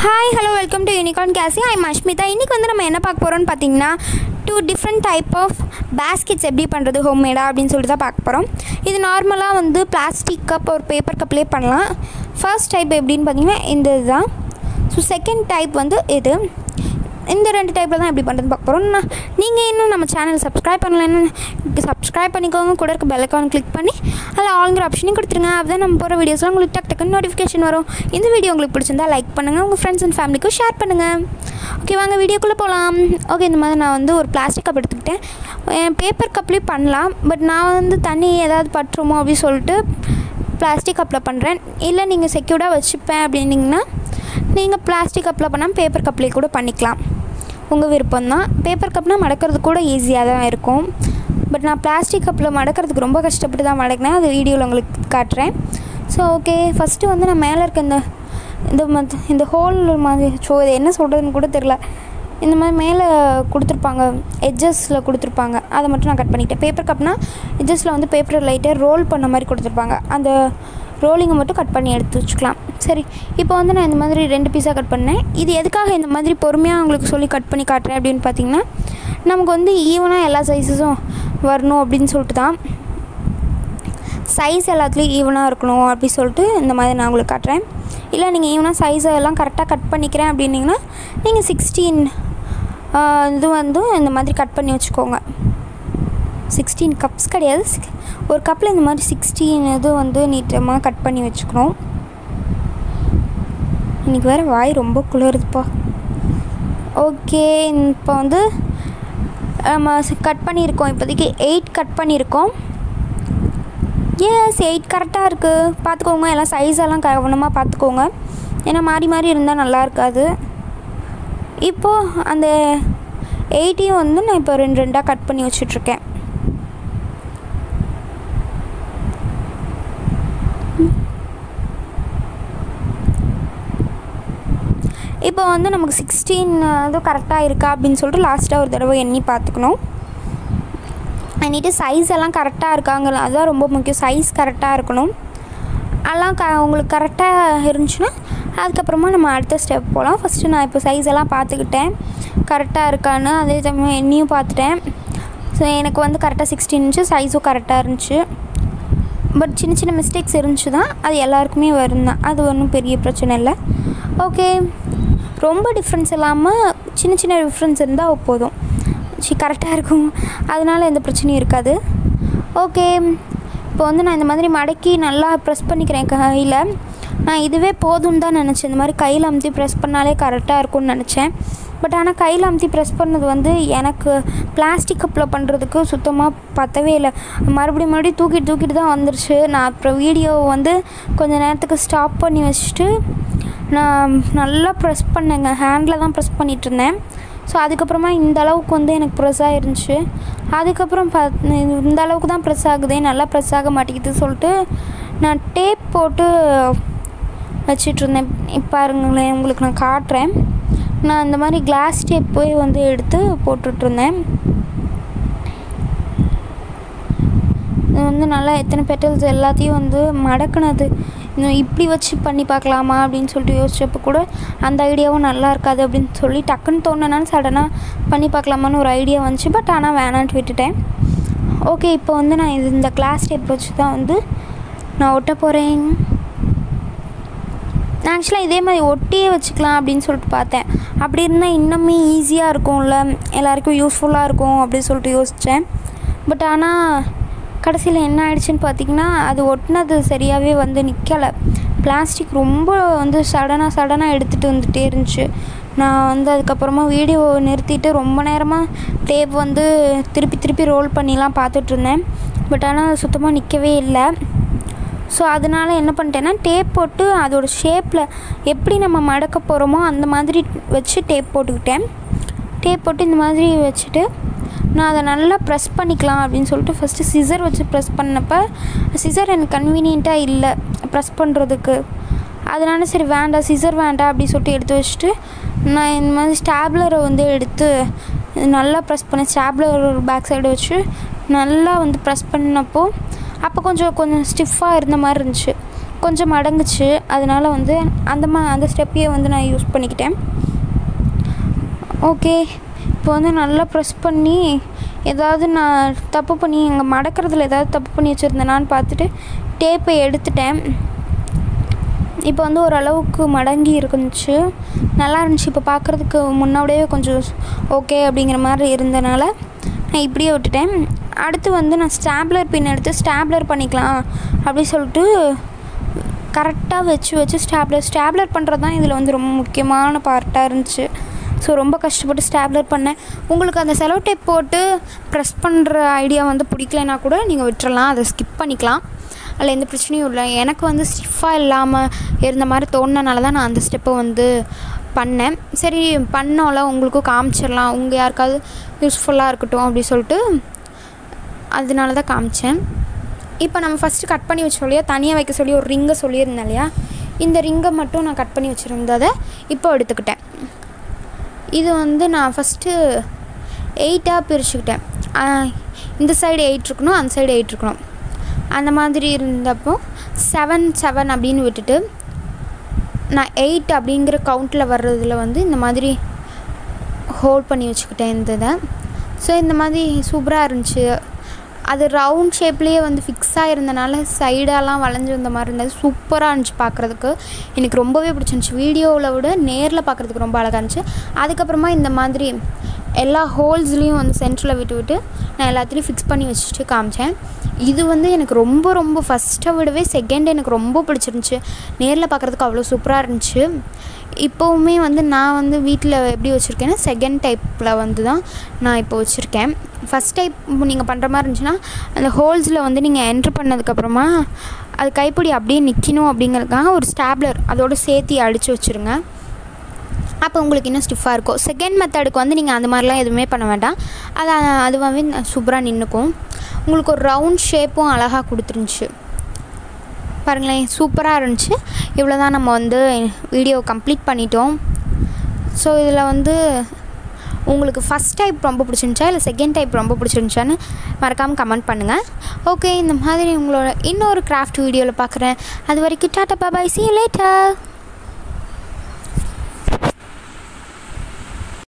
hi hello welcome to Unicorn KC I Ashmitha இன்றைக்கி வந்து நம்ம என்ன பார்க்க போகிறோம்னு பார்த்தீங்கன்னா two different type of baskets எப்படி பண்ணுறது ஹோம்மேடாக அப்படின்னு சொல்லிட்டு தான் பார்க்க போகிறோம் இது நார்மலாக வந்து பிளாஸ்டிக் கப் ஒரு பேப்பர் கப்லேயே பண்ணலாம் ஃபர்ஸ்ட் டைப் எப்படின்னு பார்த்தீங்கன்னா இந்த இதுதான் ஸோ செகண்ட் டைப் வந்து இது இந்த ரெண்டு டைப்பில் தான் எப்படி பண்ணுறது பார்க்க போகிறோம் நான் நீங்கள் இன்னும் நம்ம சேனல் சப்ஸ்கிரைப் பண்ணலன்னு சப்ஸ்கிரைப் பண்ணிக்கோங்க கூட இருக்க பெல் ஐக்கான் கிளிக் பண்ணி அதில் ஆளுங்கிற ஆப்ஷனையும் கொடுத்துருங்க அப்போ நம்ம போகிற வீடியோஸ்லாம் உங்களுக்கு டக் டக்குன்னு நோட்டிஃபிகேஷன் வரும் இந்த வீடியோ உங்களுக்கு பிடிச்சிருந்தா லைக் பண்ணுங்கள் உங்கள் ஃப்ரெண்ட்ஸ் அண்ட் ஃபேமிலிக்கும் ஷேர் பண்ணுங்கள் ஓகே வாங்க வீடியோக்குள்ளே போகலாம் ஓகே இந்த மாதிரி நான் வந்து ஒரு பிளாஸ்டிக் கப் எடுத்துக்கிட்டேன் பேப்பர் கப்லேயும் பண்ணலாம் பட் நான் வந்து தண்ணி ஏதாவது பற்றுமோ அப்படின்னு சொல்லிட்டு பிளாஸ்டிக் கப்பில் பண்ணுறேன் இல்லை நீங்கள் செக்யூர்டாக வச்சுப்பேன் அப்படின்னிங்கன்னா நீங்கள் பிளாஸ்டிக் கப்பில் பண்ணால் பேப்பர் கப்லேயே கூட பண்ணிக்கலாம் உங்கள் விருப்பம் தான் பேப்பர் கப்னால் மடக்கிறது கூட ஈஸியாக தான் இருக்கும் பட் நான் பிளாஸ்டிக் கப்பில் மடக்கிறதுக்கு ரொம்ப கஷ்டப்பட்டு தான் மடக்கினேன் அது வீடியோவில் உங்களுக்கு காட்டுறேன் ஸோ ஓகே ஃபஸ்ட்டு வந்து நான் மேலே இருக்க இந்த இந்த மத் இந்த ஹோல் மாதிரி ஸோ இது என்ன சொல்கிறதுன்னு கூட தெரில இந்த மாதிரி மேலே கொடுத்துருப்பாங்க எட்ஜஸில் கொடுத்துருப்பாங்க அதை மட்டும் நான் கட் பண்ணிக்கிட்டேன் பேப்பர் கப்னால் எட்ஜஸில் வந்து பேப்பர் லைட்டாக ரோல் பண்ண மாதிரி கொடுத்துருப்பாங்க அந்த ரோலிங்கை மட்டும் கட் பண்ணி எடுத்து வச்சுக்கலாம் சரி இப்போ வந்து நான் இந்த மாதிரி ரெண்டு பீஸாக கட் பண்ணேன் இது எதுக்காக இந்த மாதிரி பொறுமையாக உங்களுக்கு சொல்லி கட் பண்ணி காட்டுறேன் அப்படின்னு பார்த்தீங்கன்னா நமக்கு வந்து ஈவனாக எல்லா சைஸஸும் வரணும் அப்படின்னு சொல்லிட்டு தான் சைஸ் எல்லாத்துலேயும் ஈவனாக இருக்கணும் அப்படி சொல்லிட்டு இந்த மாதிரி நான் உங்களுக்கு காட்டுறேன் இல்லை நீங்கள் ஈவனாக சைஸை எல்லாம் கரெக்டாக கட் பண்ணிக்கிறேன் அப்படின்னிங்கன்னா நீங்கள் சிக்ஸ்டீன் இது வந்து இந்த மாதிரி கட் பண்ணி வச்சுக்கோங்க சிக்ஸ்டீன் கப்ஸ் கிடையாது சிக்- ஒரு கப்பில் இந்த மாதிரி சிக்ஸ்டீன் இது வந்து நீட்டமாக கட் பண்ணி வச்சுக்கணும் இன்றைக்கி வேறு வாய் ரொம்ப குளிருதுப்பா ஓகே இப்போ வந்து நம்ம கட் பண்ணியிருக்கோம் இப்போதைக்கு எயிட் கட் பண்ணியிருக்கோம் எஸ் எயிட் கரெக்டாக இருக்குது பார்த்துக்கோங்க எல்லாம் சைஸ் எல்லாம் கவனமாக பார்த்துக்கோங்க ஏன்னா மாறி மாறி இருந்தால் நல்லா இருக்காது இப்போது அந்த எயிட்டையும் வந்து நான் இப்போ ரெண்டு ரெண்டாக கட் பண்ணி வச்சிட்ருக்கேன் இப்போ வந்து நமக்கு சிக்ஸ்டீன் இது கரெக்டாக இருக்கா அப்படின்னு சொல்லிட்டு லாஸ்ட்டாக ஒரு தடவை எண்ணி பார்த்துக்கணும் எண்ணிட்டு சைஸ் எல்லாம் கரெக்டாக இருக்காங்க அதுதான் ரொம்ப முக்கியம் சைஸ் கரெக்டாக இருக்கணும் எல்லாம் க உங்களுக்கு கரெக்டாக இருந்துச்சுன்னா அதுக்கப்புறமா நம்ம அடுத்த ஸ்டெப் போகலாம் ஃபஸ்ட்டு நான் இப்போ சைஸ் எல்லாம் பார்த்துக்கிட்டேன் கரெக்டாக இருக்கான்னு அதே சமயம் எண்ணியும் பார்த்துட்டேன் ஸோ எனக்கு வந்து கரெக்டாக சிக்ஸ்டீன் இருந்துச்சு சைஸும் கரெக்டாக இருந்துச்சு பட் சின்ன சின்ன மிஸ்டேக்ஸ் இருந்துச்சு தான் அது எல்லாருக்குமே வரும் தான் அது ஒன்றும் பெரிய பிரச்சனை இல்லை ஓகே ரொம்ப டிஃப்ரென்ஸ் இல்லாமல் சின்ன சின்ன டிஃப்ரென்ஸ் இருந்தால் போதும் சி கரெக்டாக இருக்கும் அதனால் எந்த பிரச்சனையும் இருக்காது ஓகே இப்போ வந்து நான் இந்த மாதிரி மடக்கி நல்லா ப்ரெஸ் பண்ணிக்கிறேன் கையில் நான் இதுவே போதும்னு தான் நினச்சேன் இந்த மாதிரி கையில் அமுத்தி ப்ரெஸ் பண்ணாலே கரெக்டாக இருக்கும்னு நினச்சேன் பட் ஆனால் கையில் அமுத்தி ப்ரெஸ் பண்ணது வந்து எனக்கு பிளாஸ்டிக் கப்பில் பண்ணுறதுக்கு சுத்தமாக பத்தவே இல்லை மறுபடியும் மறுபடியும் தூக்கிட்டு தூக்கிட்டு தான் வந்துருச்சு நான் அப்புறம் வீடியோ வந்து கொஞ்ச நேரத்துக்கு ஸ்டாப் பண்ணி வச்சுட்டு நான் நல்லா ப்ரெஸ் பண்ணேங்க ஹேண்டில் தான் ப்ரெஸ் பண்ணிகிட்டு இருந்தேன் ஸோ அதுக்கப்புறமா இந்த அளவுக்கு வந்து எனக்கு ப்ரெஸ் ஆயிருந்துச்சு அதுக்கப்புறம் பா இந்த அளவுக்கு தான் ப்ரெஸ் ஆகுதே நல்லா ப்ரெஸ் ஆக மாட்டேங்குது சொல்லிட்டு நான் டேப் போட்டு வச்சிட்ருந்தேன் இப்போ பாருங்களேன் உங்களுக்கு நான் காட்டுறேன் நான் இந்த மாதிரி கிளாஸ் டேப் போய் வந்து எடுத்து போட்டுட்ருந்தேன் இது வந்து நல்லா எத்தனை பெட்டல்ஸ் எல்லாத்தையும் வந்து மடக்குனது இன்னும் இப்படி வச்சு பண்ணி பார்க்கலாமா அப்படின்னு சொல்லிட்டு யோசிச்சப்போ கூட அந்த ஐடியாவும் நல்லா இருக்காது அப்படின்னு சொல்லி டக்குன்னு தோணுனாலும் சடனாக பண்ணி பார்க்கலாமான்னு ஒரு ஐடியா வந்துச்சு பட் ஆனால் வேணான்ட்டு விட்டுட்டேன் ஓகே இப்போ வந்து நான் இது இந்த கிளாஸ் டேப் வச்சு தான் வந்து நான் ஒட்ட போகிறேன் நான் ஆக்சுவலாக இதே மாதிரி ஒட்டியே வச்சுக்கலாம் அப்படின்னு சொல்லிட்டு பார்த்தேன் அப்படி இருந்தால் இன்னுமே ஈஸியாக இருக்கும்ல எல்லாருக்கும் யூஸ்ஃபுல்லாக இருக்கும் அப்படின்னு சொல்லிட்டு யோசித்தேன் பட் ஆனால் கடைசியில் என்ன ஆயிடுச்சுன்னு பார்த்தீங்கன்னா அது ஒட்டினது சரியாகவே வந்து நிற்கலை பிளாஸ்டிக் ரொம்ப வந்து சடனாக சடனாக எடுத்துகிட்டு வந்துட்டே இருந்துச்சு நான் வந்து அதுக்கப்புறமா வீடியோ நிறுத்திட்டு ரொம்ப நேரமாக டேப் வந்து திருப்பி திருப்பி ரோல் பண்ணிலாம் பார்த்துட்டு இருந்தேன் பட் ஆனால் சுத்தமாக நிற்கவே இல்லை ஸோ அதனால் என்ன பண்ணிட்டேன்னா டேப் போட்டு அதோட ஷேப்பில் எப்படி நம்ம மடக்க போகிறோமோ அந்த மாதிரி வச்சு டேப் போட்டுக்கிட்டேன் டேப் போட்டு இந்த மாதிரி வச்சுட்டு நான் அதை நல்லா ப்ரெஸ் பண்ணிக்கலாம் அப்படின்னு சொல்லிட்டு ஃபஸ்ட்டு சிசர் வச்சு ப்ரெஸ் பண்ணப்போ சிசர் எனக்கு கன்வீனியண்ட்டாக இல்லை ப்ரெஸ் பண்ணுறதுக்கு அதனால சரி வேண்டாம் சிசர் வேண்டாம் அப்படி சொல்லிட்டு எடுத்து வச்சுட்டு நான் இந்த மாதிரி ஸ்டாப்லரை வந்து எடுத்து நல்லா ப்ரெஸ் பண்ணேன் ஸ்டாப்லர் பேக் சைடு வச்சு நல்லா வந்து ப்ரெஸ் பண்ணப்போ அப்போ கொஞ்சம் கொஞ்சம் ஸ்டிஃபாக இருந்த மாதிரி இருந்துச்சு கொஞ்சம் மடங்குச்சு அதனால் வந்து அந்த மா அந்த ஸ்டெப்பையே வந்து நான் யூஸ் பண்ணிக்கிட்டேன் ஓகே இப்போ வந்து நல்லா ப்ரெஸ் பண்ணி ஏதாவது நான் தப்பு பண்ணி எங்கள் மடக்கிறதுல ஏதாவது தப்பு பண்ணி வச்சுருந்தேனான்னு பார்த்துட்டு டேப்பை எடுத்துட்டேன் இப்போ வந்து ஓரளவுக்கு மடங்கி இருந்துச்சு நல்லா இருந்துச்சு இப்போ பார்க்குறதுக்கு முன்னாடியே கொஞ்சம் ஓகே அப்படிங்கிற மாதிரி இருந்தனால நான் இப்படியே விட்டுட்டேன் அடுத்து வந்து நான் ஸ்டாப்லர் பின் எடுத்து ஸ்டாப்லர் பண்ணிக்கலாம் அப்படி சொல்லிட்டு கரெக்டாக வச்சு வச்சு ஸ்டாப்லர் ஸ்டாப்லர் பண்ணுறது தான் இதில் வந்து ரொம்ப முக்கியமான பார்ட்டாக இருந்துச்சு ஸோ ரொம்ப கஷ்டப்பட்டு ஸ்டாப்லர் பண்ணேன் உங்களுக்கு அந்த செலோ டேப் போட்டு ப்ரெஸ் பண்ணுற ஐடியா வந்து பிடிக்கலனா கூட நீங்கள் விட்டுறலாம் அதை ஸ்கிப் பண்ணிக்கலாம் அதில் எந்த பிரச்சனையும் இல்லை எனக்கு வந்து ஸ்டிஃபாக இல்லாமல் இருந்த மாதிரி தோணுனால தான் நான் அந்த ஸ்டெப்பை வந்து பண்ணேன் சரி பண்ணோம்ல உங்களுக்கும் காமிச்சிடலாம் உங்கள் யாருக்காவது யூஸ்ஃபுல்லாக இருக்கட்டும் அப்படி சொல்லிட்டு அதனால தான் காமிச்சேன் இப்போ நம்ம ஃபஸ்ட்டு கட் பண்ணி வச்சோம் இல்லையா தனியாக வைக்க சொல்லி ஒரு ரிங்கை சொல்லியிருந்தேன் இல்லையா இந்த ரிங்கை மட்டும் நான் கட் பண்ணி வச்சுருந்ததை இப்போ எடுத்துக்கிட்டேன் இது வந்து நான் ஃபஸ்ட்டு எயிட்டாக பிரிச்சுக்கிட்டேன் ஆஹ் இந்த சைடு எயிட் இருக்கணும் அந்த சைடு எயிட் இருக்கணும் அந்த மாதிரி இருந்தப்போ செவன் செவன் அப்படின்னு விட்டுட்டு நான் எயிட் அப்படிங்கிற கவுண்ட்டில் வர்றதுல வந்து இந்த மாதிரி ஹோல்ட் பண்ணி வச்சுக்கிட்டேன் இந்த இதை ஸோ இந்த மாதிரி சூப்பராக இருந்துச்சு அது ரவுண்ட் ஷேப்லேயே வந்து ஃபிக்ஸாக இருந்தனால சைடாலாம் வளைஞ்சு வந்த மாதிரி இருந்தது சூப்பராக இருந்துச்சு பார்க்குறதுக்கு எனக்கு ரொம்பவே பிடிச்சிருந்துச்சி வீடியோவில் விட நேரில் பார்க்குறதுக்கு ரொம்ப அழகாக இருந்துச்சு அதுக்கப்புறமா இந்த மாதிரி எல்லா ஹோல்ஸ்லேயும் வந்து சென்டரில் விட்டு விட்டு நான் எல்லாத்துலேயும் ஃபிக்ஸ் பண்ணி வச்சுட்டு காமிச்சேன் இது வந்து எனக்கு ரொம்ப ரொம்ப ஃபஸ்ட்டை விடவே செகண்ட் எனக்கு ரொம்ப பிடிச்சிருந்துச்சி நேரில் பார்க்குறதுக்கு அவ்வளோ சூப்பராக இருந்துச்சு இப்போவுமே வந்து நான் வந்து வீட்டில் எப்படி வச்சுருக்கேன்னா செகண்ட் டைப்பில் வந்து தான் நான் இப்போ வச்சுருக்கேன் ஃபஸ்ட் டைப் நீங்கள் பண்ணுற மாதிரி இருந்துச்சுன்னா அந்த ஹோல்ஸில் வந்து நீங்கள் என்ட்ரு பண்ணதுக்கப்புறமா அது கைப்பிடி அப்படியே நிற்கணும் அப்படிங்கிறதுக்காக ஒரு ஸ்டாப்லர் அதோடு சேர்த்து அடித்து வச்சுருங்க அப்போ உங்களுக்கு இன்னும் ஸ்டிஃபாக இருக்கும் செகண்ட் மெத்தடுக்கு வந்து நீங்கள் அந்த மாதிரிலாம் எதுவுமே பண்ண வேண்டாம் அது அதுவாகவே சூப்பராக நின்றுக்கும் உங்களுக்கு ஒரு ரவுண்ட் ஷேப்பும் அழகாக கொடுத்துருந்துச்சு பாருங்களேன் சூப்பராக இருந்துச்சு இவ்வளோ தான் நம்ம வந்து வீடியோ கம்ப்ளீட் பண்ணிட்டோம் ஸோ இதில் வந்து உங்களுக்கு ஃபஸ்ட் டைப் ரொம்ப பிடிச்சிருந்துச்சா இல்லை செகண்ட் டைப் ரொம்ப பிடிச்சிருந்துச்சான்னு மறக்காமல் கமெண்ட் பண்ணுங்கள் ஓகே இந்த மாதிரி உங்களோட இன்னொரு கிராஃப்ட் வீடியோவில் பார்க்குறேன் அது வரைக்கும் டாட்டா பாபாய் சி லேட்டர்